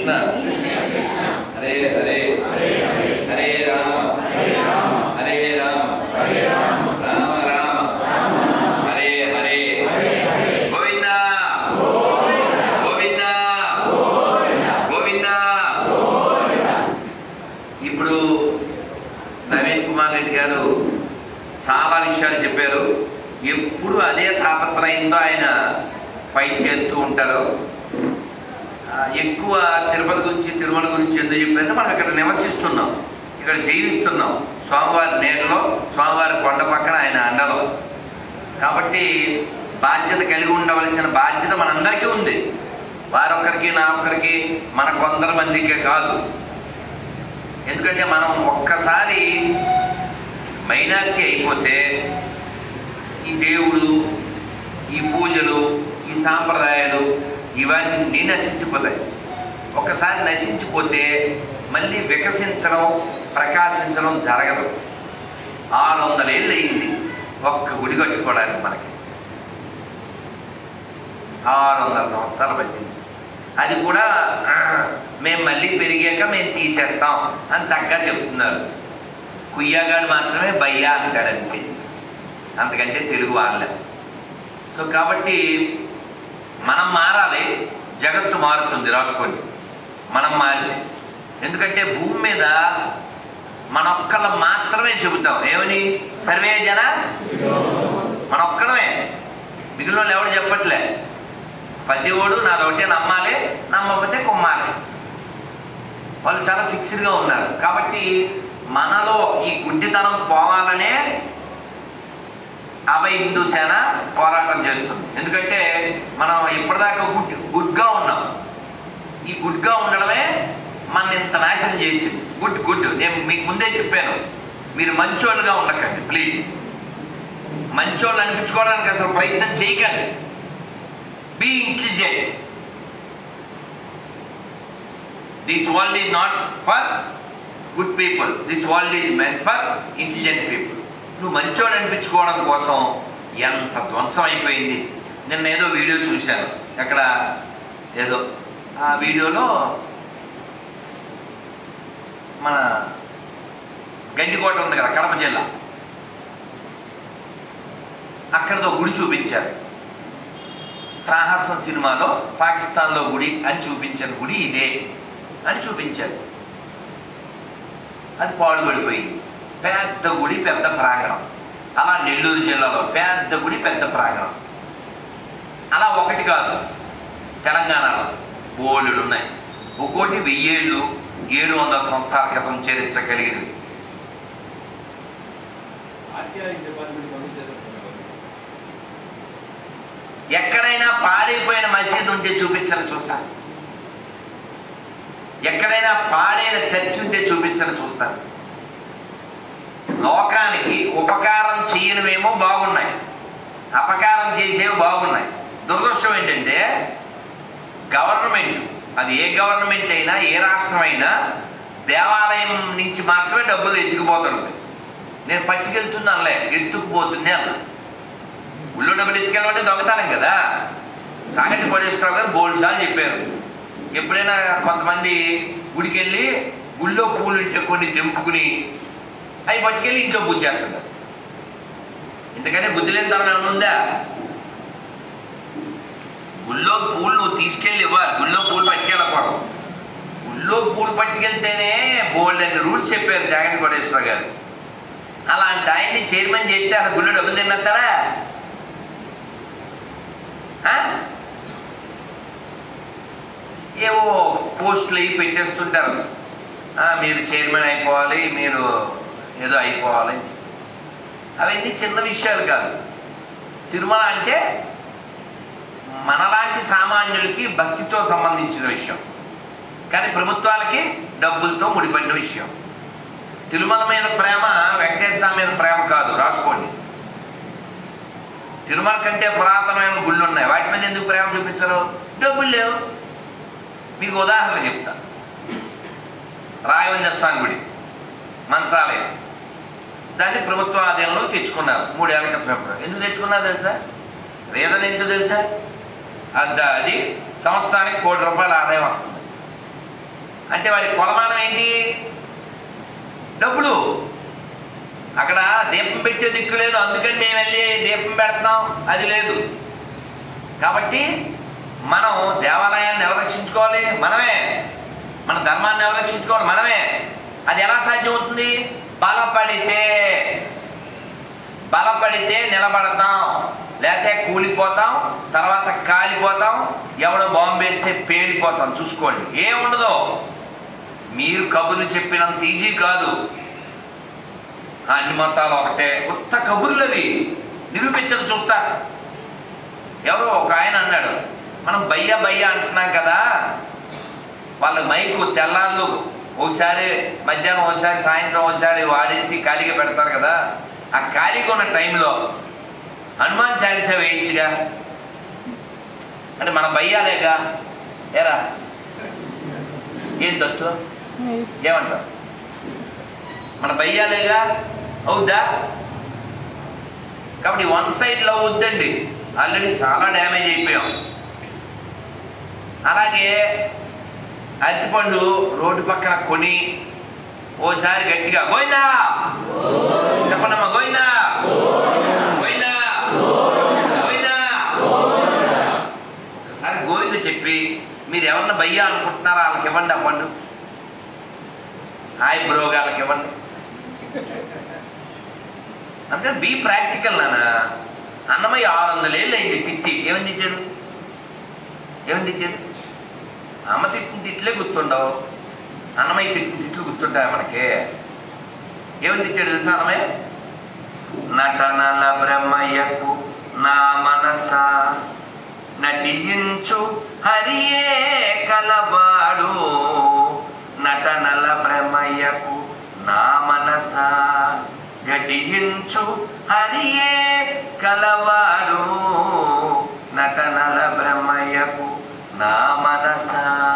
కృష్ణ హరే హరే హరే రామ హరే రామ రామ రామ హరే హరే గోవింద గోవింద గోవింద ఇప్పుడు నవీన్ కుమార్ రెడ్డి గారు చాలా విషయాలు చెప్పారు ఎప్పుడు అదే తాపత్రయంతో ఆయన ఫైట్ చేస్తూ ఉంటారు ఆ, ఎక్కువ తిరుపతి గురించి తిరుమల గురించి ఎందుకు చెప్పారంటే మనం ఇక్కడ నివసిస్తున్నాం ఇక్కడ జీవిస్తున్నాం స్వామివారి నీడలో స్వామివారి కొండ పక్కన ఆయన అండలో కాబట్టి బాధ్యత కలిగి ఉండవలసిన బాధ్యత మనందరికీ ఉంది వారొక్కరికి నా ఒక్కరికి మన కొందరు మందికే కాదు ఎందుకంటే మనం ఒక్కసారి మైనారిటీ అయిపోతే ఈ దేవుడు ఈ పూజలు ఈ సాంప్రదాయాలు ఇవన్నీ నశించిపోతాయి ఒకసారి నశించిపోతే మళ్ళీ వికసించడం ప్రకాశించడం జరగదు ఆరు వందల ఏళ్ళు అయింది ఒక్క గుడి కట్టుకోవడానికి మనకి ఆరు వందల సంవత్సరాలు పట్టింది అది కూడా ఆ, మేము మళ్ళీ పెరిగాక మేము తీసేస్తాం అని చక్కగా చెప్తున్నారు కుయ్యగాడు మాత్రమే బయ్యా అంటాడు అంతే అంతకంటే తెలుగు వాళ్ళే సో కాబట్టి మనం మారాలి జగత్తు మారుతుంది రాసుకోండి మనం మారితే ఎందుకంటే భూమి మీద మన ఒక్కళ్ళం మాత్రమే చెబుతాం ఏమని సర్వే జన మన ఒక్కడమే మిగిలిన వాళ్ళు ఎవడు చెప్పట్లే పతివాడు నాదొకటే నమ్మాలి నమ్మకపోతే కుమ్మాలి వాళ్ళు చాలా ఫిక్స్డ్గా ఉన్నారు కాబట్టి మనలో ఈ గుడ్డితనం పోవాలనే అభయ హిందూ సేన పోరాటం చేస్తుంది ఎందుకంటే మనం ఇప్పటిదాకా గుడ్ గుడ్గా ఉన్నాం ఈ గుడ్గా ఉండడమే మన ఇంత నాశనం చేసింది గుడ్ గుడ్ నేను మీకు ముందే చెప్పాను మీరు మంచోళ్ళుగా ఉండకండి ప్లీజ్ మంచోళ్ళు అనిపించుకోవడానికి అసలు ప్రయత్నం చేయకండి be intelligent this world is not for good people this world is meant for intelligent people నువ్వు మంచోడు అనిపించుకోవడం కోసం ఎంత ధ్వంసం అయిపోయింది నిన్న ఏదో వీడియో చూశాను ఎక్కడ ఏదో ఆ వీడియోలో మన గండికోట ఉంది కదా కడప జిల్లా అక్కడతో గుడి చూపించారు సాహసం సినిమాలో పాకిస్తాన్లో గుడి అని చూపించిన గుడి ఇదే అని చూపించారు అది పాడుపడిపోయింది పెద్ద గుడి పెద్ద ప్రాంగణం అలా నెల్లూరు జిల్లాలో పెద్ద గుడి పెద్ద ప్రాంగణం అలా ఒకటి కాదు తెలంగాణలో బోలెడు ఉన్నాయి ఒక్కోటి వెయ్యేళ్ళు ఏడు వందల సంవత్సరాల క్రితం చరిత్ర కలిగినవి ఆర్టీఆర్ డిపార్ట్మెంట్ పంపించేస్తారు ఎక్కడైనా పాడైపోయిన మసీదు ఉంటే చూపించని చూస్తాను ఎక్కడైనా పాడైన చర్చ్ ఉంటే చూపించని చూస్తాను లోకానికి ఉపకారం చేయనివేమో బాగున్నాయి అపకారం చేసేవి బాగున్నాయి దురదృష్టం ఏంటంటే గవర్నమెంట్ అది ఏ గవర్నమెంట్ అయినా ఏ రాష్ట్రం అయినా దేవాలయం నుంచి మాత్రమే డబ్బులు ఎత్తుకుపోతుంది నేను పట్టుకెళ్తున్నానులే ఎత్తుకుపోతుంది అన్న ఊళ్ళో డబ్బులు ఎత్తుకెళ్ళమంటే దొంగతనం కదా సాగంటి కోటేశ్వరరావు గారు బోల్డ్ సార్లు చెప్పారు ఎప్పుడైనా కొంతమంది గుడికి వెళ్ళి గుళ్ళో పూలు ఉంటే కొన్ని తెంపుకుని అవి పట్టుకెళ్ళి ఇంట్లో పూజ చేస్తున్నారు ఎందుకంటే బుద్ధి లేని తరం ఏమైనా ఉందా గుళ్ళో పూలు నువ్వు తీసుకెళ్ళి ఇవ్వాలి గుళ్ళో పూలు పట్టుకెళ్ళకూడదు గుళ్ళో పూలు పట్టుకెళ్తేనే బోల్డ్ అండ్ రూల్స్ చెప్పారు జాగంటి కోటేశ్వర గారు అలాంటి ఆయన్ని చైర్మన్ చేస్తే అసలు గుళ్ళో డబ్బులు తిన్నస్తారా ఆ? ఏవో పోస్టులు అవి పెట్టేస్తుంటారు ఆ, మీరు చైర్మన్ అయిపోవాలి మీరు ఏదో అయిపోవాలి అవన్నీ చిన్న విషయాలు కాదు తిరుమల అంటే మనలాంటి సామాన్యులకి భక్తితో సంబంధించిన విషయం కానీ ప్రభుత్వాలకి డబ్బులతో ముడిపడిన విషయం తిరుమల మీద ప్రేమ వెంకటేశ్వర స్వామి మీద ప్రేమ కాదు రాసుకోండి తిరుమల కంటే పురాతనమైన గుళ్ళు ఉన్నాయి వాటి మీద ఎందుకు ప్రేమ చూపించరు డబ్బులు లేవు మీకు ఉదాహరణ చెప్తా రాఘవేంద్ర స్వామి గుడి మంత్రాలయం దాన్ని ప్రభుత్వ ఆధీనంలో తెచ్చుకున్నారు మూడేళ్ల క్రితం ఎప్పుడు ఎందుకు తెచ్చుకున్నారు తెలుసా రీజన్ ఎందుకు తెలుసా అది అది సంవత్సరానికి కోటి రూపాయల ఆదాయం వస్తుంది అంటే వాడి కొలమానం ఏంటి డబ్బులు అక్కడ దీపం పెట్టే దిక్కు లేదు అందుకని మేము వెళ్ళి దీపం పెడతాం అది లేదు కాబట్టి మనం దేవాలయాన్ని ఎవరు రక్షించుకోవాలి మనమే మన ధర్మాన్ని ఎవరు రక్షించుకోవాలి మనమే అది ఎలా సాధ్యం అవుతుంది బలపడితే బలపడితే నిలబడతాం లేకపోతే కూలిపోతాం తర్వాత కాలిపోతాం ఎవడో బాంబు వేస్తే పేలిపోతాం చూసుకోండి ఏముండదు మీరు కబుర్లు చెప్పినంత ఈజీ కాదు అన్ని మతాలు ఒకటే కొత్త కబుర్లు అవి నిరూపించడం చూస్తా ఎవరో ఒక ఆయన అన్నాడు మనం బయ్య బయ్య అంటున్నాం కదా వాళ్ళ మైకు తెల్లార్లు ఒకసారి మధ్యాహ్నం ఒకసారి సాయంత్రం ఒకసారి వాడేసి ఖాళీగా పెడతారు కదా ఆ ఖాళీగా ఉన్న టైంలో హనుమాన్ చాలీసా వేయించుగా అంటే మన బయ్యాలేగా ఏరా ఏం దత్తు ఏమంటావు మన బయ్యాలేగా అవుద్దా కాబట్టి వన్ సైడ్ లవ్ వద్దండి ఆల్రెడీ చాలా డ్యామేజ్ అయిపోయాం అలాగే అరటిపండు రోడ్డు పక్కన కొని ఓసారి గట్టిగా గోయిందా చెప్పండమ్మా గోయిందా గోయిందా గోయిందా ఒకసారి గోవింద చెప్పి మీరు ఎవరన్నా భయ్యా అనుకుంటున్నారా వాళ్ళకి ఇవ్వండి ఆ పండు హాయ్ బ్రో వాళ్ళకి ఇవ్వండి అందుకని బీ ప్రాక్టికల్ నాన్న అన్నమయ్య ఆరు వందల ఏళ్ళు అయింది తిట్టి ఏమని తిట్టాడు ఏమని తిట్టాడు అమ్మ తిట్టిన తిట్లే గుర్తుండవు అన్నమయ్య తిట్టిన తిట్లు గుర్తుంటాయి మనకి ఏమని తిట్టాడు తెలుసా అన్నమయ్య నటనల బ్రహ్మయ్యకు నా మనస నటించు హరియే కలవాడు నటనల బ్రహ్మయ్యకు నా మనస ఘటించు హరియే కలవాడు నటనల బ్రహ్మయ్యకు నా మనస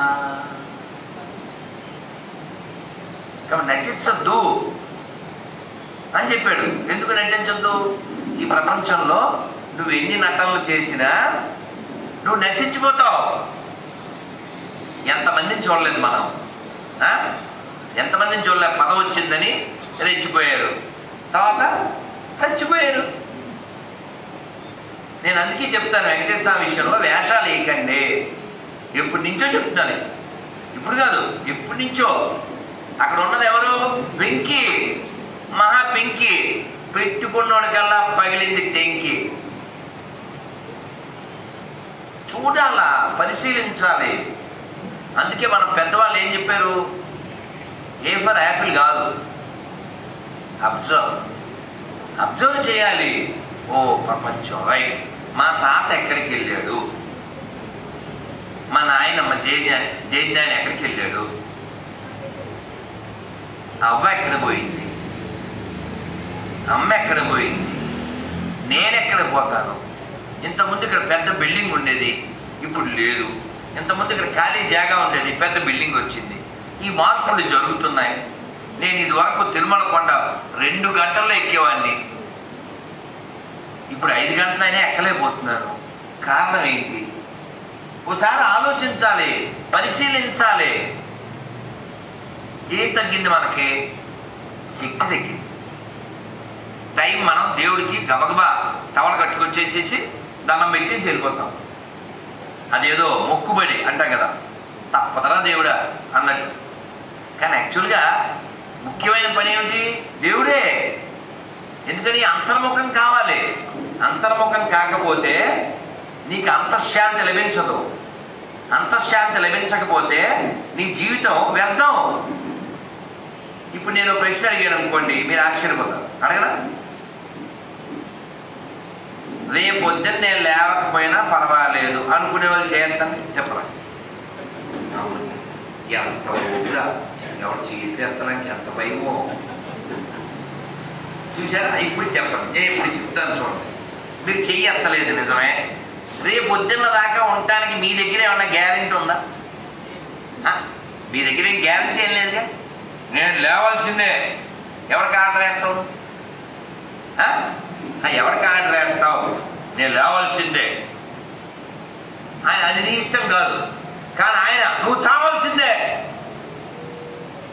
కాబట్టి నటించద్దు అని చెప్పాడు ఎందుకు నటించద్దు ఈ ప్రపంచంలో నువ్వు ఎన్ని నటనలు చేసినా నువ్వు నశించిపోతావు ఎంతమందిని చూడలేదు మనం ఆ? ఎంతమందిని చూడలేదు పదవి వచ్చిందని రెచ్చిపోయారు తర్వాత చచ్చిపోయారు నేను అందుకే చెప్తాను వెంకటేశ్వర స్వామి విషయంలో వేషాలు వేయకండి ఎప్పటి నుంచో చెప్తాను ఇప్పుడు కాదు ఎప్పటి నుంచో అక్కడ ఉన్నది ఎవరు వెంకీ మహా పెంకి పెట్టుకున్నోడికల్లా పగిలింది టెంకి చూడాలా పరిశీలించాలి అందుకే మన పెద్దవాళ్ళు ఏం చెప్పారు ఏ ఫర్ యాపిల్ కాదు అబ్జర్వ్ అబ్జర్వ్ చేయాలి ఓ ప్రపంచం రైట్ మా తాత ఎక్కడికి వెళ్ళాడు మా నాయనమ్మ జయజ్ఞాని జయజ్ఞాని ఎక్కడికి వెళ్ళాడు అవ్వ ఎక్కడ పోయింది అమ్మ ఎక్కడ పోయింది నేను ఎక్కడ పోతాను ఇంతకుముందు ఇక్కడ పెద్ద బిల్డింగ్ ఉండేది ఇప్పుడు లేదు ఇంతకుముందు ఇక్కడ ఖాళీ జాగా ఉండేది పెద్ద బిల్డింగ్ వచ్చింది ఈ మార్పులు జరుగుతున్నాయి నేను ఇది వరకు తిరుమల కొండ రెండు గంటల్లో ఎక్కేవాడిని ఇప్పుడు ఐదు గంటలైనా ఎక్కలేకపోతున్నాను కారణం ఏంటి ఒకసారి ఆలోచించాలి పరిశీలించాలి ఏం తగ్గింది మనకి శక్తి తగ్గింది టైం మనం దేవుడికి గబగబా టవల్ కట్టుకొచ్చేసేసి దండం పెట్టేసి వెళ్ళిపోతాం అదేదో మొక్కుబడి అంటాం కదా తప్పదరా దేవుడా అన్నట్టు కానీ యాక్చువల్గా ముఖ్యమైన పని ఏమిటి దేవుడే ఎందుకని అంతర్ముఖం కావాలి అంతర్ముఖం కాకపోతే నీకు అంతఃశాంతి లభించదు అంతఃశాంతి లభించకపోతే నీ జీవితం వ్యర్థం ఇప్పుడు నేను ఒక ప్రశ్న అడిగాను అనుకోండి మీరు ఆశ్చర్యపోతారు అడగరా రేపు పొద్దున్న నేను లేవకపోయినా పర్వాలేదు అనుకునే వాళ్ళు చేస్తాను చెప్పరా ఎంత ఊపిరా ఎవరు చేస్తానికి ఎంత భయమో చూసారా ఇప్పుడు చెప్పండి నేను ఇప్పుడు చెప్తాను చూడండి మీరు చెయ్యి ఎత్తలేదు నిజమే రేపు పొద్దున్న దాకా ఉండటానికి మీ దగ్గర ఏమన్నా గ్యారెంటీ ఉందా ఆ? మీ దగ్గర ఏం గ్యారెంటీ ఏం లేదుగా నేను లేవాల్సిందే ఎవరికి ఆర్డర్ వేస్తావు ఆ? ఆ, ఎవరికి ఆర్డర్ వేస్తావు నేను లేవాల్సిందే ఆయన అది నీ ఇష్టం కాదు కానీ ఆయన నువ్వు చావాల్సిందే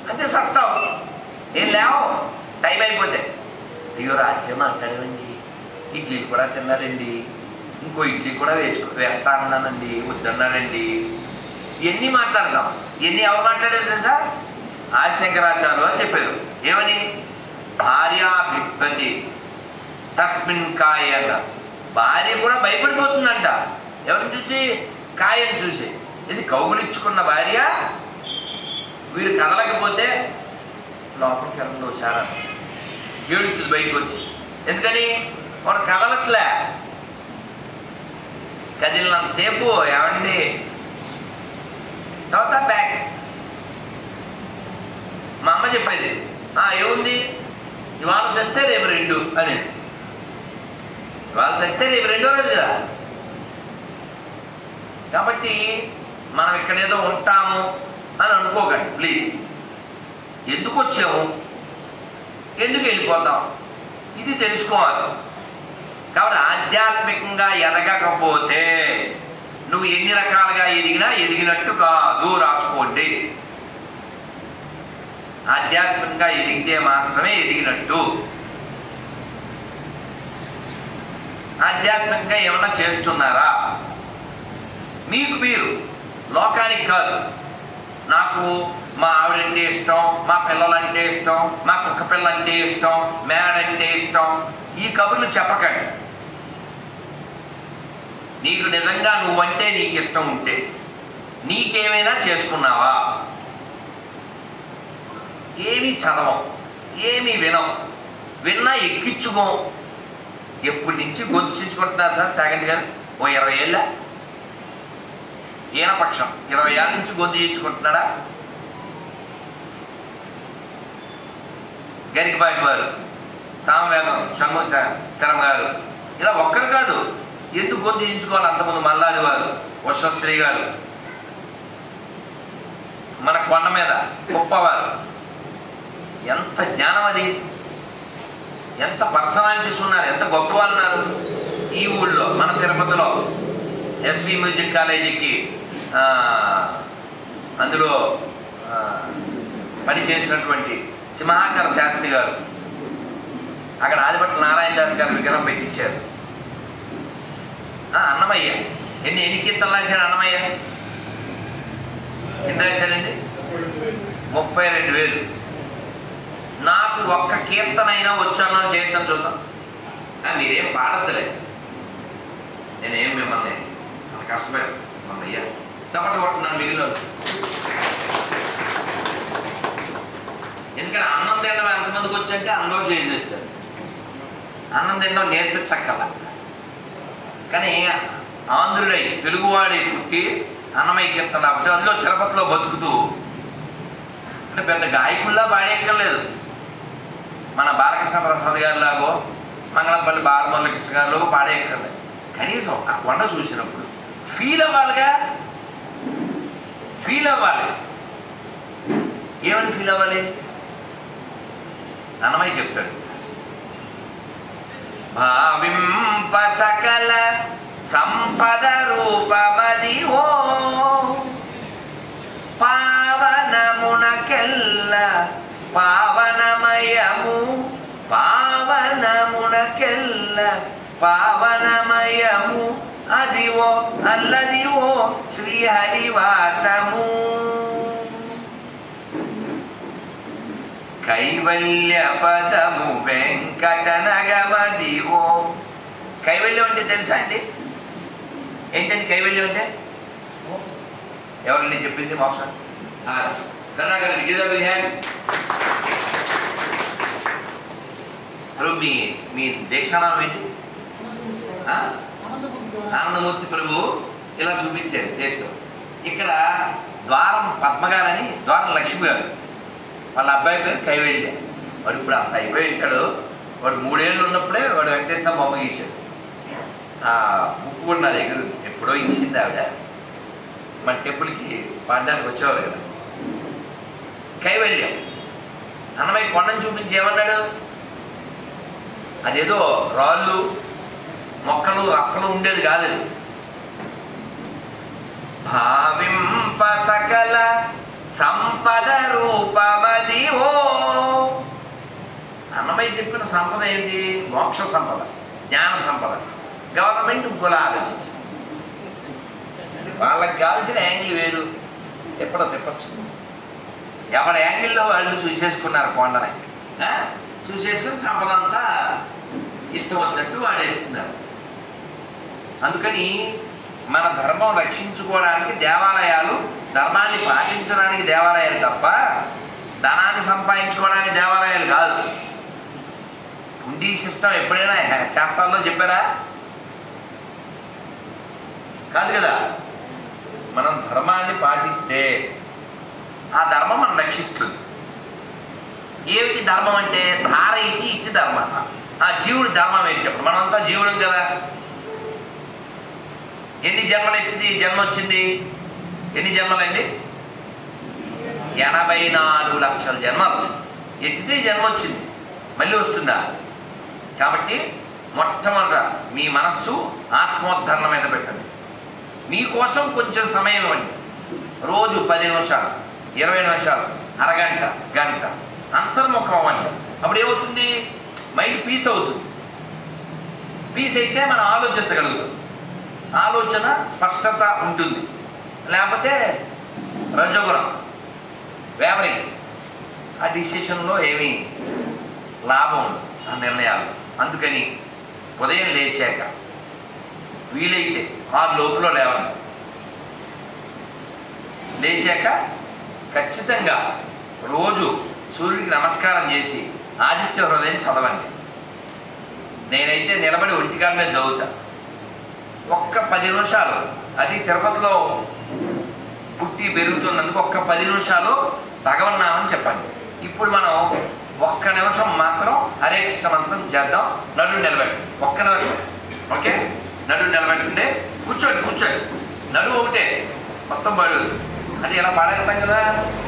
అంతే సస్తావు ఏం లేవు టైం అయిపోతే అయ్యో రాజ్యం మాట్లాడేవండి ఇడ్లీలు కూడా తిన్నారండి ఇంకో ఇడ్లీ కూడా వేసుకో వేస్తా అన్నానండి వద్దన్నానండి ఇవన్నీ మాట్లాడదాం ఇవన్నీ ఎవరు మాట్లాడారు తెలుసా ఆదిశంకరాచార్యులు అని చెప్పారు ఏమని భార్యాభిపతి తస్మిన్ కాయ అన్నారు భార్య కూడా భయపడిపోతుందంట ఎవరిని చూసి కాయని చూసి ఇది కౌగులించుకున్న భార్య వీడు కదలకపోతే లోపలికి వెళ్ళండి ఒకసారి ఏడుస్తుంది బయటకు వచ్చి ఎందుకని వాడు కదలట్లే కదిలినంతసేపు ఏమండి తర్వాత బ్యాక్ మా అమ్మ చెప్పేది "ఆ, ఏముంది ఇవాళ చేస్తే రేపు రెండు అనేది ఇవాళ చేస్తే రేపు రెండో రోజు కదా కాబట్టి మనం ఇక్కడేదో ఉంటాము అని అనుకోకండి ప్లీజ్ ఎందుకు వచ్చాము ఎందుకు వెళ్ళిపోతాం ఇది తెలుసుకోవాలి కాబట్టి ఆధ్యాత్మికంగా ఎదగకపోతే నువ్వు ఎన్ని రకాలుగా ఎదిగినా ఎదిగినట్టు కాదు రాసుకోండి ఆధ్యాత్మికంగా ఎదిగితే మాత్రమే ఎదిగినట్టు ఆధ్యాత్మికంగా ఏమన్నా చేస్తున్నారా మీకు మీరు లోకానికి కాదు నాకు మా ఆవిడంటే ఇష్టం మా పిల్లలంటే ఇష్టం మా కుక్క పిల్లంటే ఇష్టం మేడంటే ఇష్టం ఈ కబుర్లు చెప్పకండి నీకు నిజంగా నువ్వంటే నీకు ఇష్టం ఉంటే నీకేమైనా చేసుకున్నావా ఏమీ చదవం ఏమీ వినం విన్నా ఎక్కించుకోం ఎప్పటి నుంచి గొంతుకుంటున్నారు సార్ చాగంటి గారు ఓ ఇరవై ఏళ్ళ ఈయనపక్షం ఇరవై ఏళ్ళ నుంచి గొంతు చేయించుకుంటున్నాడా గరికపాటి వారు సామవేదం షణ్ముఖ శ- శరం గారు ఇలా ఒక్కరు కాదు ఎందుకు గొంతు చేయించుకోవాలి అంతకుముందు మల్లాది వారు వర్షశ్రీ గారు మన కొండ మీద గొప్పవారు ఎంత జ్ఞానం అది ఎంత పర్సనాలిటీస్ ఉన్నారు ఎంత గొప్ప వాళ్ళు ఉన్నారు ఈ ఊళ్ళో మన తిరుపతిలో ఎస్వి మ్యూజిక్ కాలేజీకి ఆ, అందులో ఆ, పనిచేసినటువంటి సింహాచర శాస్త్రి గారు అక్కడ ఆదిపట్ల నారాయణ దాస్ గారు విగ్రహం పెట్టించారు ఆ, అన్నమయ్య ఎన్ని ఎన్ని కీర్తనలు రాశాడు అన్నమయ్య ఎన్ని రాశాడండి ముప్పై రెండు వేలు నాకు ఒక్క కీర్తన అయినా వచ్చానో చేద్దాం చూద్దాం ఆ, మీరేం పాడద్దులే నేనేం మిమ్మల్ని అంత కష్టపడి అయ్యా చప్పట్లు కొట్టున్నాను మిగిలిన వాళ్ళు. ఎందుకంటే అన్నం తినడం ఎంతమందికి వచ్చాక అందరూ చేయలేదు అన్నం తినడం నేర్పించక్కల కానీ ఆంధ్రుడై తెలుగువాడై పుట్టి అన్నమయ్య కీర్తన రాకపోతే అందులో తిరుపతిలో బతుకుతూ అంటే పెద్ద గాయకుల్లా పాడేయక్కర్లేదు మన బాలకృష్ణ ప్రసాద్ గారి లాగో మంగళంపల్లి బాలమురళకృష్ణ గారిలో పాడేయక్కర్లేదు కనీసం ఆ కొండ చూసినప్పుడు ఫీల్ అవ్వాలిగా ఫీల్ అవ్వాలి ఏమని ఫీల్ అవ్వాలి అన్నమయ్య చెప్తాడు భావింప సకల సంపద రూపమది ఓ పావనమునకెల్ల పావనమయము పావనమునకెల్ల పావనమయము అదివో అల్లదివో శ్రీహరివాసము కైవల్య పదము వెంకటనగమదివో కైవల్యం అంటే తెలుసా అండి ఏంటండి కైవల్యం అంటే ఎవరండి చెప్పింది మోక్షం కరుణాకర్ గీత ఇప్పుడు మీ మీ దీక్షానామం ఏంటి ఆ? ఆనందమూర్తి ప్రభు ఇలా చూపించారు చేతితో ఇక్కడ ద్వారం పద్మగారని ద్వారం లక్ష్మి గారు వాళ్ళ అబ్బాయి పేరు కైవల్య వాడు ఇప్పుడు అంత అయిపోయి ఉంటాడు వాడు మూడేళ్ళు ఉన్నప్పుడే వాడు వెంకటేశ్వర బొమ్మ గీశాడు ఆ బుక్ కూడా నా దగ్గర ఉంది. ఎప్పుడో ఇచ్చింది ఆవిడ మన టెంపుల్కి పాడడానికి వచ్చేవారు కదా కైవల్యం అన్నమయ్య కొండను చూపించి ఏమన్నాడు అదేదో రాళ్ళు మొక్కలు రక్కలు ఉండేది కాదు అది భావింప సకల సంపద రూపమది అమ్మాయి చెప్పిన సంపద ఏంటి మోక్ష సంపద జ్ఞాన సంపద గవర్నమెంట్ ఇంకోలా ఆలోచించింది వాళ్ళకి కావాల్సిన యాంగిల్ వేరు ఎప్పుడో తిప్పచ్చు ఎవరి యాంగిల్లో వాళ్ళు చూసేసుకున్నారు కొండని ఆ? చూసేసుకుని సంపద అంతా ఇష్టం వచ్చినట్టు వాడేస్తున్నారు అందుకని మన ధర్మం రక్షించుకోవడానికి దేవాలయాలు ధర్మాన్ని పాటించడానికి దేవాలయాలు తప్ప ధనాన్ని సంపాదించుకోవడానికి దేవాలయాలు కాదు హుండీ సిస్టమ్ ఎప్పుడైనా హే- శాస్త్రాల్లో చెప్పారా కాదు కదా మనం ధర్మాన్ని పాటిస్తే ఆ ధర్మం మనం రక్షిస్తుంది ఏమిటి ధర్మం అంటే ధార ఇది ఇది ధర్మ ఆ జీవుడి ధర్మం ఏంటి చెప్పండి మనంతా జీవులం కదా ఎన్ని జన్మలు ఎత్తింది జన్మ వచ్చింది ఎన్ని జన్మలండి ఎనభై నాలుగు లక్షల జన్మలు ఎత్తితే జన్మ వచ్చింది మళ్ళీ వస్తుందా కాబట్టి మొట్టమొదట మీ మనస్సు ఆత్మోద్ధరణ మీద పెట్టండి మీకోసం కొంచెం సమయం ఇవ్వండి రోజు పది నిమిషాలు ఇరవై నిమిషాలు అరగంట గంట అంతర్ముఖం అవ్వండి అప్పుడు ఏమవుతుంది మైండ్ పీస్ అవుతుంది పీస్ అయితే మనం ఆలోచించగలుగుతాం ఆలోచన స్పష్టత ఉంటుంది లేకపోతే రజోగుణం వేవరింగ్ ఆ డిసిషన్లో ఏమీ లాభం ఉండదు ఆ నిర్ణయాలు అందుకని ఉదయం లేచాక వీలైతే ఆరు లోపల లేవండి లేచాక ఖచ్చితంగా రోజు సూర్యుడికి నమస్కారం చేసి ఆదిత్య హృదయం చదవండి నేనైతే నిలబడి ఒంటికాల మీద చదువుతా ఒక్క పది నిమిషాలు అది తిరుపతిలో పుట్టి పెరుగుతున్నందుకు ఒక్క పది నిమిషాలు భగవన్నామని చెప్పండి ఇప్పుడు మనం ఒక్క నిమిషం మాత్రం హరే కృష్ణ మంత్రం చేద్దాం నడు నిలబెట్టి ఒక్క నిమిషం ఓకే నడు నిలబెట్టుండే కూర్చోండి కూర్చోండి నడు ఒకటే మొత్తం పడు అంటే ఇలా పాడేస్తాం కదా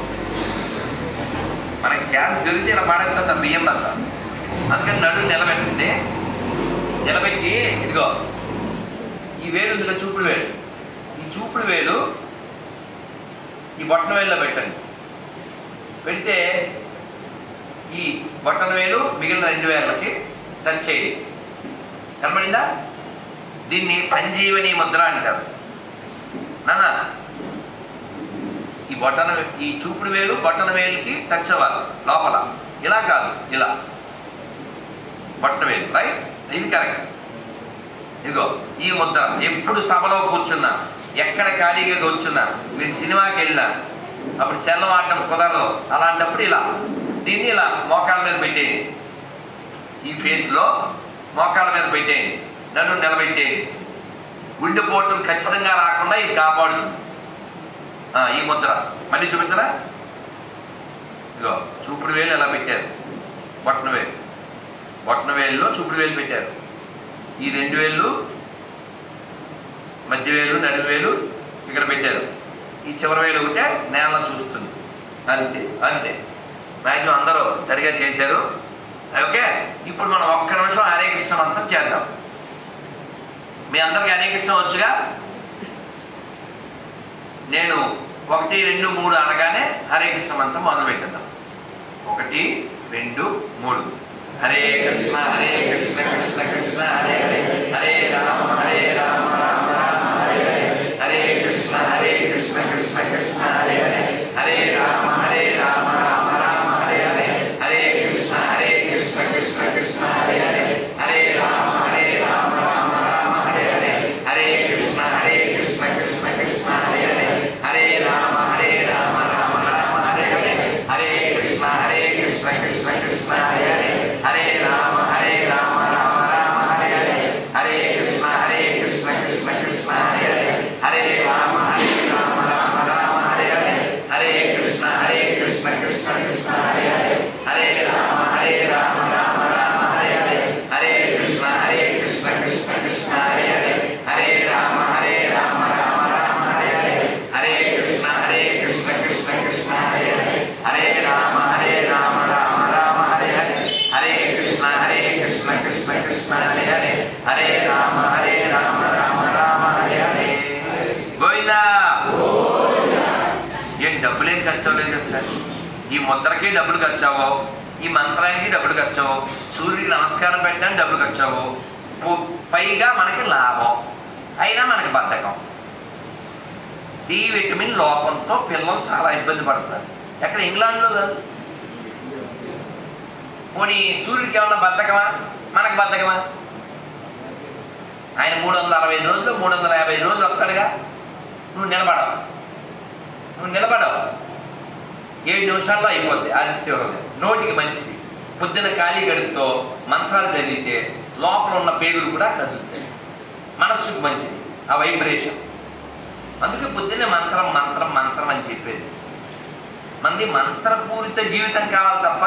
మనకి ఛాన్స్ దొరికితే ఇలా పాడేస్తాం బియ్యం అంతా అందుకని నడు నిలబెట్టింది నిలబెట్టి ఇదిగో ఈ వేలు ఉంది కదా చూపుడు వేలు ఈ చూపుడు వేలు ఈ బొట్టన వేలులో పెట్టండి పెడితే ఈ బొట్టన వేలు మిగిలిన రెండు వేలకి టచ్ చేయండి కనబడిందా దీన్ని సంజీవని ముద్ర అంటారు నాన్న ఈ బొట్టన ఈ చూపుడు వేలు బొట్టన వేలుకి టచ్ అవ్వాలి లోపల ఇలా కాదు ఇలా బొట్టన వేలు రైట్ ఇది కరెక్ట్ ఇదిగో ఈ ముద్ర ఎప్పుడు సభలో కూర్చున్నా ఎక్కడ ఖాళీగా కూర్చున్నా మీరు సినిమాకి వెళ్ళినా అప్పుడు సెల్లం ఆడటం కుదరదు అలాంటప్పుడు ఇలా దీన్ని ఇలా మోకాల మీద పెట్టేయండి ఈ ఫేస్లో మోకాల మీద పెట్టేయండి నన్ను నిలబెట్టేయండి గుండెపోటులు ఖచ్చితంగా రాకుండా ఇది కాపాడుతుంది ఆ, ఈ ముద్ర మళ్ళీ చూపించరా ఇదిగో చూపుడు వేలు ఎలా పెట్టారు బొట్టన వేలు బొట్టన వేలులో చూపుడు వేలు పెట్టారు ఈ రెండు వేలు మధ్య వేలు నడుము వేలు ఇక్కడ పెట్టారు ఈ చివరి వేలు ఒకటే నేల చూస్తుంది అంతే అంతే మ్యాక్సిమం అందరూ సరిగా చేశారు ఓకే ఇప్పుడు మనం ఒక్క నిమిషం హరే కృష్ణ మంత్రం చేద్దాం మీ అందరికి హరే కృష్ణ వచ్చుగా నేను ఒకటి రెండు మూడు అనగానే హరే కృష్ణ మంత్రం మొదలు పెట్టేద్దాం ఒకటి రెండు మూడు హరే కృష్ణ హరే కృష్ణ కృష్ణ కృష్ణ హరే హరే హరే రామ హరే రామ రామ రామ హరే హరే హరే కృష్ణ హరే కృష్ణ కృష్ణ కృష్ణ హరే హరే హరే రామ హరే రామ రామ రామ హరే హరే హరే కృష్ణ హరే కృష్ణ కృష్ణ కృష్ణ హరే హరే హరే రామ హరే రామ రామ రామ హరే హరే హరే కృష్ణ హరే కృష్ణ కృష్ణ కృష్ణ హరే హరే హరే రామ హరే రామ రామ రామ హరే హరే హరే కృష్ణ హరే కృష్ణ కృష్ణ కృష్ణ హరే హరే హరే రామ హరే రామ రామ రామ హరే హరే హరే కృష్ణ హరే కృష్ణ కృష్ణ కృష్ణ హరే హరే హరే రామ హరే రామ రామ రామ హరే హరే హరే కృష్ణ హరే కృష్ణ కృష్ణ కృష్ణ హరే హరే హరే రామ హరే రామ రామ రామ హరే హరే హరే కృష్ణ హరే కృష్ణ కృష్ణ కృష్ణ హరే హరే హరే రామ హరే రామ రామ రామ హరే హరే హరే కృష్ణ హరే కృష్ణ కృష్ణ కృష్ణ హరే హరే హరే రామ హరే రామ రామ రామ హరే హరే హరే కృష్ణ హరే కృష్ణ కృష్ణ కృష్ణ హరే హరే హరే రామ హరే రామ రామ రామ హరే హరే గోవిందా ఏం డబ్బులేం ఖర్చు అవ్వలేదు కదా సార్ ఈ ముద్రకి డబ్బులు ఖర్చు అవ్వవు ఈ మంత్రానికి డబ్బులు ఖర్చు అవ్వవు సూర్యుడికి నమస్కారం పెట్టడానికి డబ్బులు ఖర్చు అవ్వవు పు- పైగా మనకి లాభం అయినా మనకి బద్ధకం డి విటమిన్ లోపంతో పిల్లలు చాలా ఇబ్బంది పడుతున్నారు ఎక్కడ ఇంగ్లాండ్లో కాదు పోనీ సూర్యుడికి ఏమన్నా బద్ధకమా మనకి బద్ధకమా ఆయన మూడు వందల అరవై ఐదు రోజులు మూడు వందల యాభై ఐదు రోజులు వస్తాడుగా నువ్వు నిలబడవు నువ్వు నిలబడవు ఏడు నిమిషాల్లో అయిపోద్ది ఆదిత్య హృదయం నోటికి మంచిది పొద్దున ఖాళీ గడుపుతో మంత్రాలు చదివితే లోపల ఉన్న పేగులు కూడా కదులుతాయి మనస్సుకు మంచిది ఆ వైబ్రేషన్ అందుకే పొద్దున్నే మంత్రం మంత్రం మంత్రం అని చెప్పేది మంది మంత్రపూరిత జీవితం కావాలి తప్ప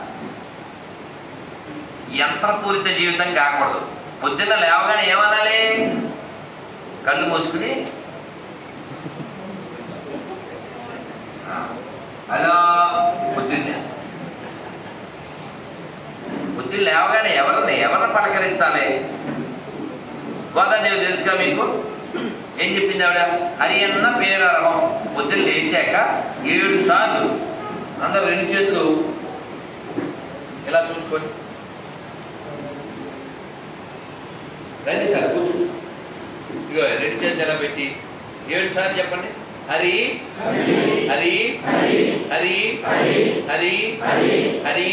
యంత్రపూరిత జీవితం కాకూడదు పొద్దున్న లేవగానే ఏమనాలి కళ్ళు మూసుకుని ఆ, హలో పొద్దున్నే పొద్దున్న లేవగానే ఎవరిని ఎవరిని పలకరించాలి గోదాదేవి తెలుసుగా మీకు ఏం చెప్పింది ఆవిడ హరి అన్న పేరరం పొద్దున్న లేచాక ఏడు సార్లు అందరు రెండు చేతులు ఇలా చూసుకోండి రండి సార్ కూర్చో ఇగో రెండు చేతులు ఎలా పెట్టి ఏడు సార్లు చెప్పండి హరి హరి హరి హరి హరి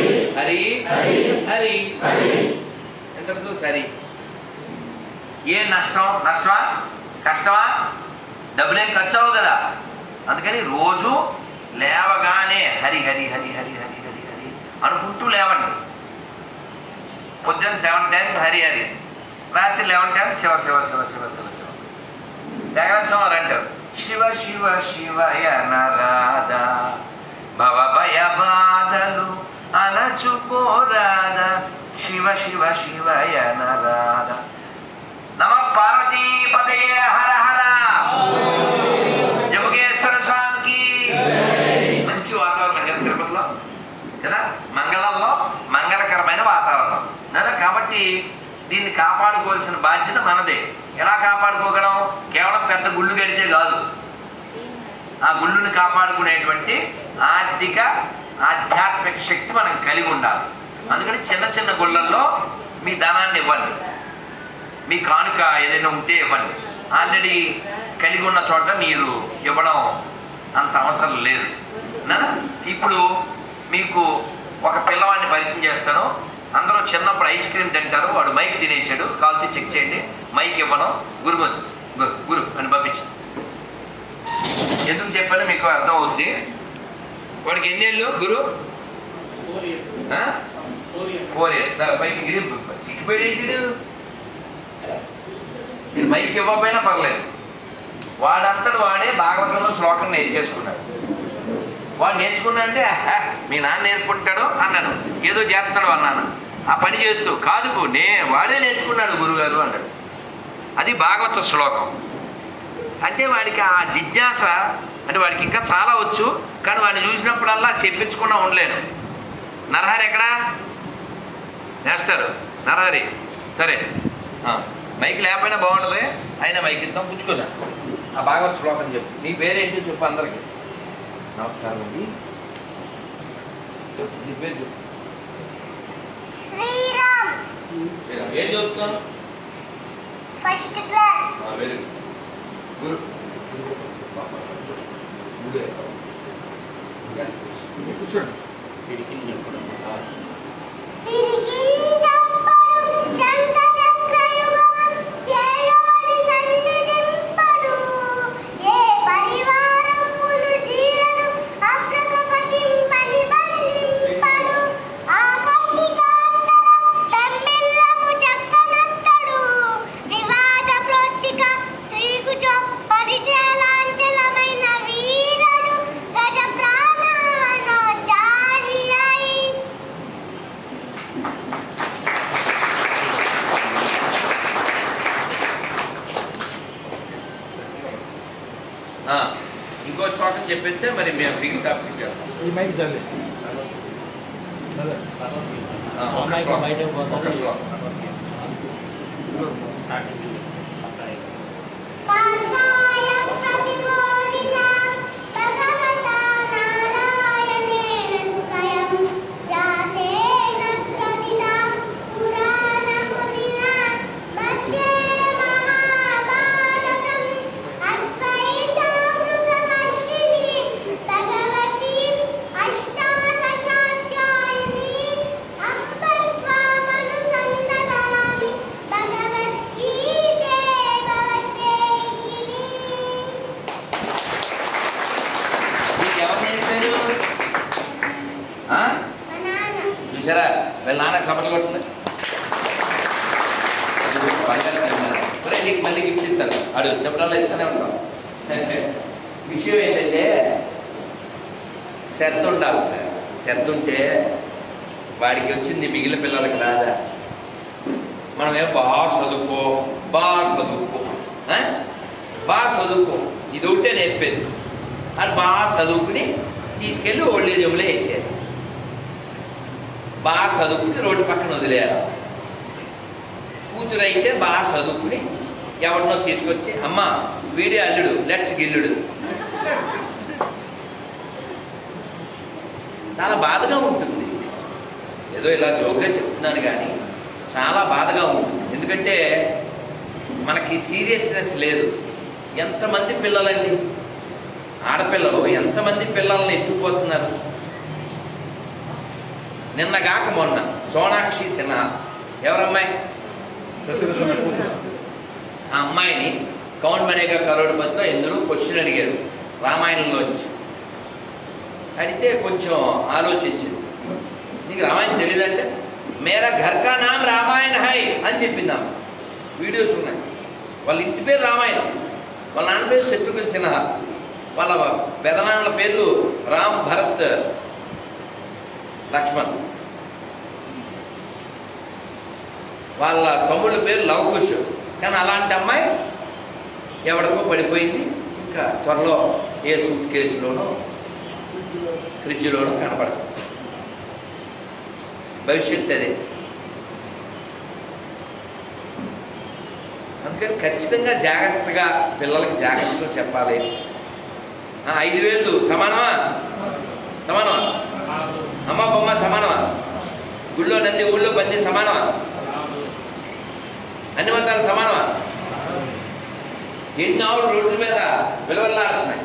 హరి హరి ఎంతటితో సరి ఏం నష్టం నష్టమా కష్టమా డబ్బులేం ఖర్చు అవ్వవు కదా అందుకని రోజు లేవగానే హరి హరి హరి హరి హరి హరి హరి అనుకుంటూ లేవండి పొద్దున్న సెవెన్ టైమ్స్ హరి హరి రాత్రి లెవెన్ టైమ్స్ శివ శివ శివ శివ శివ శివ త్యాగరాజస్వామి అంటారు శివ శివ శివయ నరాధ భవ భయ బాధలు అనచుకోరాద శివ శివ శివయ నరాధ నమ పార్వతీ పదయ హర హర జముగేశ్వర స్వామికి మంచి వాతావరణం కదా తిరుపతిలో కదా మంగళంలో మంగళకరమైన వాతావరణం కదా కాబట్టి దీన్ని కాపాడుకోవాల్సిన బాధ్యత మనదే ఎలా కాపాడుకోగలం కేవలం పెద్ద గుళ్ళు కడితే కాదు ఆ గుళ్ళుని కాపాడుకునేటువంటి ఆర్థిక ఆధ్యాత్మిక శక్తి మనం కలిగి ఉండాలి అందుకని చిన్న చిన్న గుళ్ళల్లో మీ ధనాన్ని ఇవ్వండి మీ కానుక ఏదైనా ఉంటే ఇవ్వండి ఆల్రెడీ కలిగి ఉన్న చోట మీరు ఇవ్వడం అంత అవసరం లేదు నా? ఇప్పుడు మీకు ఒక పిల్లవాడిని పరిచయం చేస్తాను అందరూ చిన్నప్పుడు ఐస్ క్రీమ్ తింటారు వాడు మైక్ తినేసాడు కాల్తో చెక్ చేయండి మైక్ ఇవ్వను గురు గురు గురు అని పంపించు ఎందుకు చెప్పాను మీకు అర్థం అవుద్ది వాడికి ఎన్ని ఏళ్ళు గురు ఆ? ఫోర్ ఇయర్స్ పైకి గిరి చిక్కిపోయాడు నేను మైక్ ఇవ్వకపోయినా పర్లేదు వాడంతడు వాడే భాగవతంలో శ్లోకం నేర్చేసుకున్నాడు వాడు నేర్చుకున్నా అంటే "ఆహా, మీ నాన్న నేర్పుకుంటాడు అన్నాను ఏదో చేస్తాడు అన్నాను ఆ పని చేస్తూ కాదు నే వాడే నేర్చుకున్నాడు గురుగారు అన్నాడు అది భాగవత శ్లోకం అంటే వాడికి ఆ జిజ్ఞాస అంటే వాడికి ఇంకా చాలా వచ్చు కానీ వాడిని చూసినప్పుడల్లా చెప్పించకుండా ఉండలేను నరహరి ఎక్కడా నేస్తారు నరహరి సరే ఆ, మైక్ లేకపోయినా బాగుంటుంది అయినా మైక్ ఇద్దాం పుచ్చుకుందా ఆ భాగవత శ్లోకం చెప్పు నీ పేరేంటో చెప్పు అందరికి నమస్కారం అండి చెప్పు, నీ పేరు చెప్పు శ్రీరామ్ ఏం చదువుతున్నావు ఫస్ట్ క్లాస్ వెరీ గుడ్ గురు కూర్చోండి ఆ, సిరిగింజప్పడు శంఖ చక్రయుగం చేలోని సన్నిధింపడు ఏ పరివారములు తీరను అగ్రగపతింపని బంధింపడు ఆ కన్నికాంతర తమ్మిల్లము చక్కనత్తడు వివాద ప్రోత్తిక శ్రీకుచ పరిచయాలాంచలమైన వీరడు గజ ప్రాణానోచారి అయి ఆ, ఇంకో శ్లోకం చెప్పేస్తే మరి మేము మిగిలిన టాపిక్ వెళ్తాం ఈ మైక్ చల్లే చల్లే ఆ, ఒక శ్లోకం ఒక శ్లోకం కాంతాయ ప్రతిబోధిత భగవతా నారాయణేన స్వయం నేర్పారు ఆ? మా నాన్న చూసారా వీళ్ళ నాన్న చప్పట్లు కొట్టింది ఒరే, నీకు మళ్ళీ గిఫ్ట్ ఇస్తాను అడు చెప్పడంలో ఇస్తూనే ఉంటాం విషయం ఏంటంటే శ్రద్ధ ఉండాలి సార్ శ్రద్ధ ఉంటే వాడికి వచ్చింది మిగిలిన పిల్లలకి రాదా మనమేం బాగా చదువుకో బాగా చదువుకో ఆ? బాగా చదువుకో ఇది ఒకటే నేర్పేది అది బాగా చదువుకుని తీసుకెళ్ళి ఓల్డేజ్ హోమ్లో వేసేది బాగా చదువుకుని రోడ్డు పక్కన వదిలేయాలి కూతురు అయితే బాగా చదువుకుని ఎవరినో తీసుకొచ్చి అమ్మ వీడే అల్లుడు లెట్స్ గిల్లుడు చాలా బాధగా ఉంటుంది ఏదో ఇలా జోక్గా చెప్తున్నాను కానీ చాలా బాధగా ఉంటుంది ఎందుకంటే మనకి సీరియస్నెస్ లేదు ఎంతమంది పిల్లలండి ఆడపిల్లలు ఎంతమంది పిల్లల్ని ఎత్తుకుపోతున్నారు నిన్నగాక మొన్న సోనాక్షి సిన్హా ఎవరమ్మాయి ఆ అమ్మాయిని కౌన్ బనేగా కరోడ్పతిలో ఎందులో క్వశ్చన్ అడిగారు రామాయణంలోంచి అడిగితే కొంచెం ఆలోచించింది నీకు రామాయణం తెలియదంటే మేరా ఘర్ కా నామ్ రామాయణ హై అని చెప్పింది ఆమె వీడియోస్ ఉన్నాయి వాళ్ళ ఇంటి పేరు రామాయణం వాళ్ళ నాన్న పేరు శత్రుఘ్న సిన్హా వాళ్ళ పెదనాన్నల పేర్లు రామ్ భరత్ లక్ష్మణ్ వాళ్ళ తమ్ముళ్ళ పేరు లవకుష్ కానీ అలాంటి అమ్మాయి ఎవడికో పడిపోయింది ఇంకా త్వరలో ఏ సూట్ కేసులోనో ఫ్రిడ్జ్లోనో కనపడదు భవిష్యత్తు అదే అందుకని ఖచ్చితంగా జాగ్రత్తగా పిల్లలకి జాగ్రత్తగా చెప్పాలి ఆ, ఐదు వేలు సమానమా సమానమా అమ్మ బొమ్మ సమానమా గుళ్ళో నంది ఊళ్ళో పంది సమానమా అన్ని మతాలు సమానమా ఎన్ని ఆవులు రోడ్ల మీద విలువలాడుతున్నాయి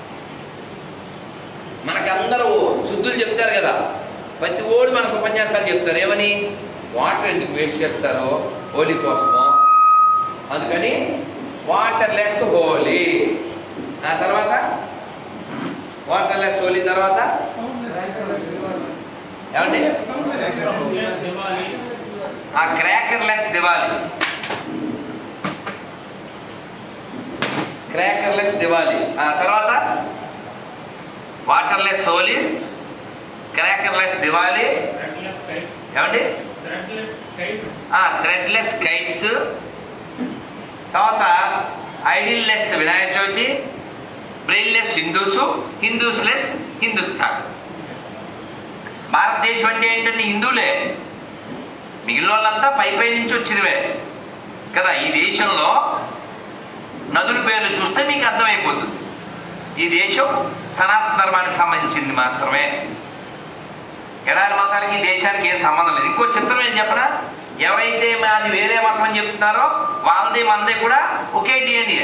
మనకందరూ శుద్ధులు చెప్తారు కదా ప్రతి ఓడు మనకు ఉపన్యాసాలు చెప్తారు ఏమని వాటర్ ఎందుకు వేస్ట్ చేస్తారో హోలీ కోసమో అందుకని వాటర్ లెస్ హోలీ ఆ తర్వాత వాటర్ లెస్ హోలీ తర్వాత ఏమండి ఆ cracker less Diwali cracker less Diwali ఆ తర్వాత water less Holi cracker less Diwali ఏమండి థ్రెడ్లెస్ కైట్స్ తర్వాత idol less Vinayaka Chavithi brain less Hindus Hindus less Hindustan Bharatadesam అంటే ఏంటంటే హిందువులే మిగిలిన వాళ్ళంతా పై పై నుంచి వచ్చినవే కదా ఈ దేశంలో నదుల పేర్లు చూస్తే మీకు అర్థమైపోతుంది ఈ దేశం సనాతన ధర్మానికి సంబంధించింది మాత్రమే ఎడారి మతాలకి ఈ దేశానికి ఏం సంబంధం లేదు ఇంకో చిత్రం ఏం చెప్పనా ఎవరైతే మాది వేరే మతం అని చెప్తున్నారో వాళ్ళది మనది కూడా ఒకే డిఎన్ఏ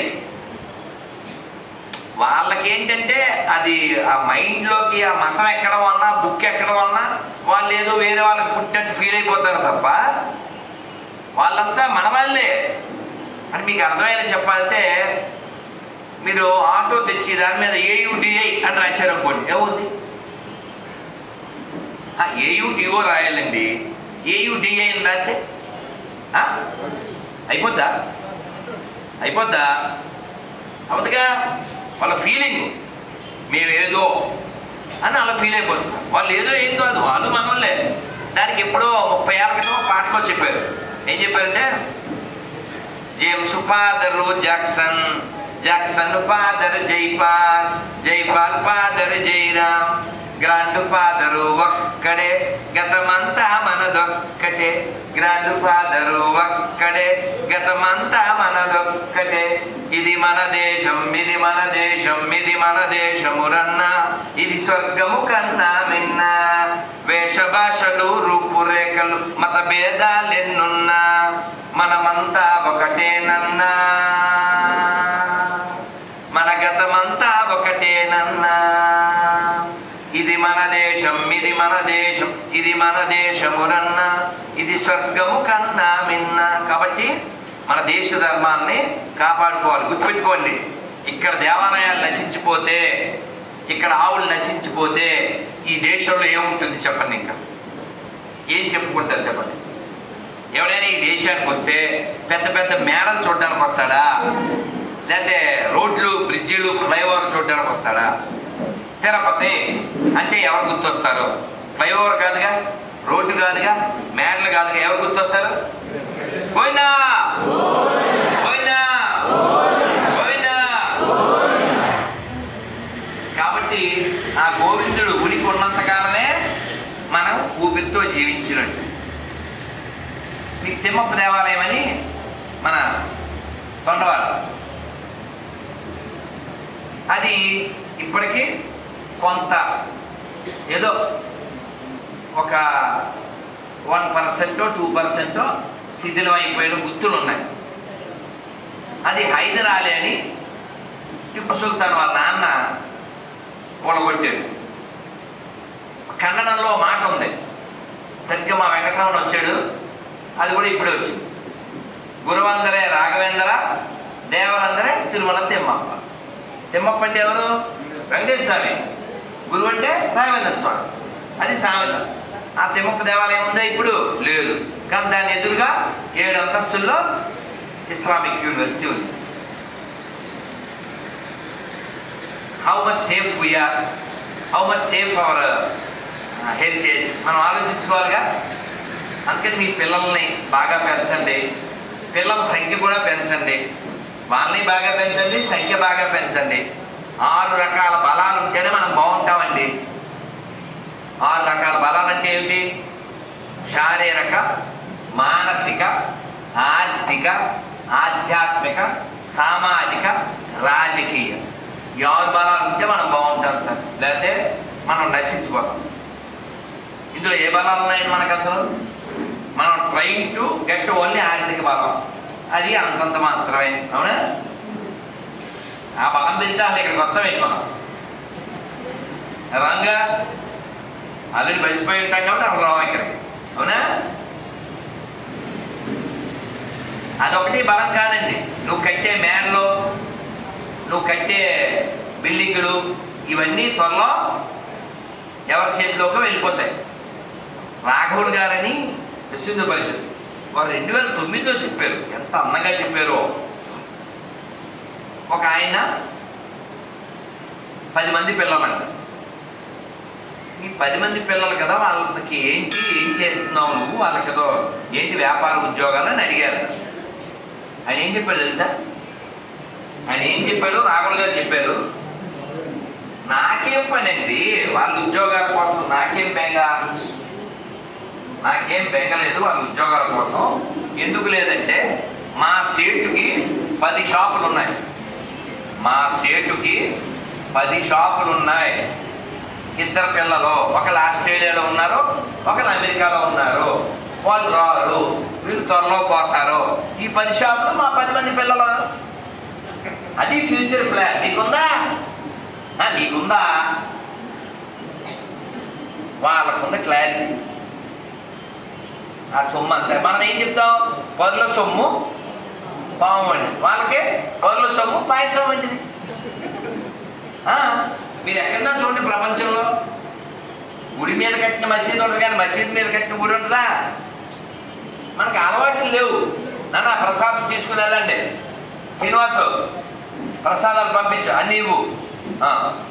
వాళ్ళకి ఏంటంటే అది ఆ మైండ్లోకి ఆ మతం ఎక్కడం వలన బుక్ ఎక్కడం వలన వాళ్ళు ఏదో వేరే వాళ్ళకి పుట్టినట్టు ఫీల్ అయిపోతారు తప్ప వాళ్ళంతా మన వాళ్ళే అని మీకు అర్థమయ్యేలా చెప్పాలంటే మీరు ఆటో తెచ్చి దాని మీద ఏయుడిఐ అని రాశారు అనుకోండి ఏముంది ఏయుడిఓ రాయాలండి ఏయుడిఐ అని రాస్తే ఆ? అయిపోద్దా అయిపోద్దా అవదుగా వాళ్ళ ఫీలింగ్ మేమేదో అని అలా ఫీల్ అయిపోతున్నారు వాళ్ళు ఏదో ఏం కాదు వాళ్ళు మనోళ్ళే దానికి ఎప్పుడో ముప్పై ఏళ్ళ క్రితం పాటలో చెప్పారు ఏం చెప్పారంటే James father Jackson Jackson father Jaipal Jaipal father Jairam grand father ఒక్కడే గతమంతా మనదొక్కటే గ్రాండ్ ఫాదరు ఒక్కడే గతమంతా మనదొక్కటే ఇది మన దేశం ఇది మన దేశం ఇది మన దేశమురన్న ఇది స్వర్గము కన్నా మిన్న వేష భాషలు రూపురేఖలు మత భేదాలెన్నున్నా మనమంతా ఒకటేనన్నా మన గతమంతా ఒకటేనన్నా ఇది మన దేశం ఇది మన దేశం ఇది మన దేశమురన్న ఇది స్వర్గము కన్నా మిన్న కాబట్టి మన దేశ ధర్మాన్ని కాపాడుకోవాలి గుర్తుపెట్టుకోండి ఇక్కడ దేవాలయాలు నశించిపోతే ఇక్కడ ఆవులు నశించిపోతే ఈ దేశంలో ఏముంటుంది చెప్పండి ఇంకా ఏం చెప్పుకుంటారు చెప్పండి ఎవడైనా ఈ దేశానికి వస్తే పెద్ద పెద్ద మేడలు చూడడానికి వస్తాడా లేకపోతే రోడ్లు బ్రిడ్జిలు ఫ్లైఓవర్ చూడడానికి వస్తాడా తిరుపతి అంటే ఎవరు గుర్తొస్తారు ఫ్లైఓవర్ కాదుగా రోడ్డు కాదుగా మేడలు కాదుగా ఎవరు గుర్తొస్తారు పోయినా పోయినా పోయినా కాబట్టి ఆ గోవిందుడు ఉనికి ఉన్నంత కాలమే మనం ఊపిరితో జీవించినట్టు మీకు తిమ్మప్ప దేవాలయం అని మన తొండవాడ అది ఇప్పటికీ కొంత ఏదో ఒక వన్ పర్సెంటో టూ పర్సెంటో శిథిలం అయిపోయిన గుర్తులు ఉన్నాయి అది హైదరాలీ అని టిప్పు సుల్తాన్ వాళ్ళ నాన్న కూలగొట్టాడు కన్నడంలో మాట ఉంది సరిగ్గా మా వెంకటరమణ వచ్చాడు అది కూడా ఇప్పుడే వచ్చింది గురువందరే రాఘవేంద్ర దేవరందరే తిరుమల తిమ్మప్ప తిమ్మప్ప అంటే ఎవరు వెంకటేశ్వర స్వామి గురువు అంటే రాఘవేంద్ర స్వామి అది సామెత ఆ తిమ్మప్ప దేవాలయం ఉందా ఇప్పుడు లేదు కానీ దాని ఎదురుగా ఏడు అంతస్తుల్లో ఇస్లామిక్ యూనివర్సిటీ ఉంది how much safe we are how much safe our heritage మనం ఆలోచించుకోవాలిగా అందుకని మీ పిల్లల్ని బాగా పెంచండి పిల్లల సంఖ్య కూడా పెంచండి వాళ్ళని బాగా పెంచండి సంఖ్య బాగా పెంచండి ఆరు రకాల బలాలు ఉంటేనే మనం బాగుంటామండి ఆరు రకాల బలాలు అంటే ఏమిటి శారీరక మానసిక ఆర్థిక ఆధ్యాత్మిక సామాజిక రాజకీయ ఈ ఆరు బలాలు ఉంటే మనం బాగుంటాం సార్ లేకపోతే మనం నశించిపోతాం ఇందులో ఏ బలాలు ఉన్నాయండి మనకు అసలు మనం ట్రైన్ టు గెట్ ఓన్లీ ఆర్థిక బలం అది అంతంత మాత్రమే అవునా ఆ బలం పెడితే అసలు ఇక్కడికి వస్తాం మనం రంగా ఆల్రెడీ మర్చిపోయి ఉంటాం కాబట్టి అసలు రావు ఇక్కడికి అవునా అదొకటి బలం కాదండి నువ్వు కట్టే మేడలు నువ్వు కట్టే బిల్డింగులు ఇవన్నీ త్వరలో ఎవరి చేతిలోకి వెళ్ళిపోతాయి రాఘవులు గారని విశ్వ పరిషత్ వారు రెండు వేల తొమ్మిదిలో చెప్పారు ఎంత అందంగా చెప్పారో ఒక ఆయన పది మంది పిల్లలంట ఈ పది మంది పిల్లలు కదా వాళ్ళకి ఏంటి ఏం చేస్తున్నావు నువ్వు వాళ్ళకి ఏదో ఏంటి వ్యాపార ఉద్యోగాలు అని అడిగారు ఆయన ఏం చెప్పాడు తెలుసా ఆయన ఏం చెప్పాడు రాఘుల్ గారు చెప్పారు నాకేం పని అండి వాళ్ళ ఉద్యోగాల కోసం నాకేం బెంగ నాకేం బెంగ లేదు వాళ్ళ ఉద్యోగాల కోసం ఎందుకు లేదంటే మా సేటుకి పది షాపులు ఉన్నాయి మా సేటుకి పది షాపులు ఉన్నాయి ఇద్దరు పిల్లలు ఒకరు ఆస్ట్రేలియాలో ఉన్నారు ఒకరు అమెరికాలో ఉన్నారు వాళ్ళు రారు వీళ్ళు త్వరలో పోతారు ఈ పది షాపులు మా పది మంది పిల్లలు అది ఫ్యూచర్ ప్లాన్ మీకుందా ఆ, మీకుందా వాళ్ళకుంది క్లారిటీ ఆ సొమ్ము అంతా మనం ఏం చెప్తాం పదుల సొమ్ము పాము వంటిది వాళ్ళకి పదుల సొమ్ము పాయసం వంటిది ఆ, మీరు ఎక్కడన్నా చూడండి ప్రపంచంలో గుడి మీద కట్టిన మసీదు ఉంటుంది కానీ మసీదు మీద కట్టిన గుడి ఉంటుందా మనకు అలవాట్లు లేవు నన్ను ఆ ప్రసాదం తీసుకుని వెళ్ళండి శ్రీనివాసు ప్రసాదాలు పంపించు అన్ని ఇవ్వు ఆ.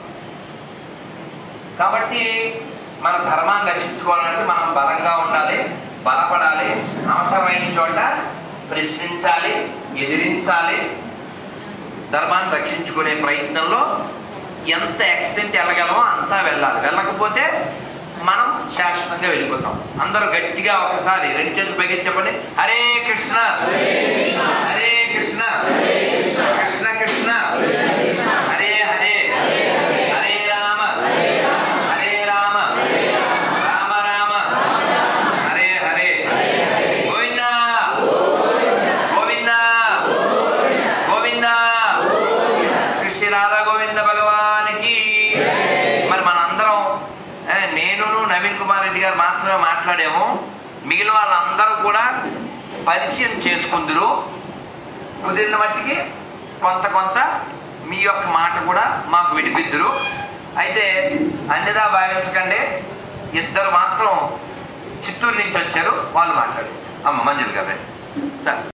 కాబట్టి మన ధర్మాన్ని రక్షించుకోవాలంటే మనం బలంగా ఉండాలి బలపడాలి అవసరమైన చోట ప్రశ్నించాలి ఎదిరించాలి ధర్మాన్ని రక్షించుకునే ప్రయత్నంలో ఎంత ఎక్స్టెంట్ వెళ్ళగలమో అంతా వెళ్ళాలి వెళ్ళకపోతే మనం శాశ్వతంగా వెళ్ళిపోతాం అందరూ గట్టిగా ఒకసారి రెండు చేతులు పైకి చెప్పండి హరే కృష్ణ హరే కృష్ణ కృష్ణ కృష్ణ హరే హరే హరే రామ హరే రామ రామ రామ హరే హరే గోవిందా గోవిందా గోవిందా శ్రీ శ్రీ రాధా గోవింద భగవానికి మరి మనందరం ఏ, నేనును నవీన్ కుమార్ రెడ్డి గారు మాత్రమే మాట్లాడాము మిగిలిన వాళ్ళందరూ కూడా పరిచయం చేసుకుందరు కుదిరిన మట్టికి కొంత కొంత మీ యొక్క మాట కూడా మాకు వినిపిద్దురు అయితే అన్నిదా భావించకండి ఇద్దరు మాత్రం చిత్తూరు నుంచి వచ్చారు వాళ్ళు మాట్లాడారు అమ్మ మంజులు గారు రండి. సార్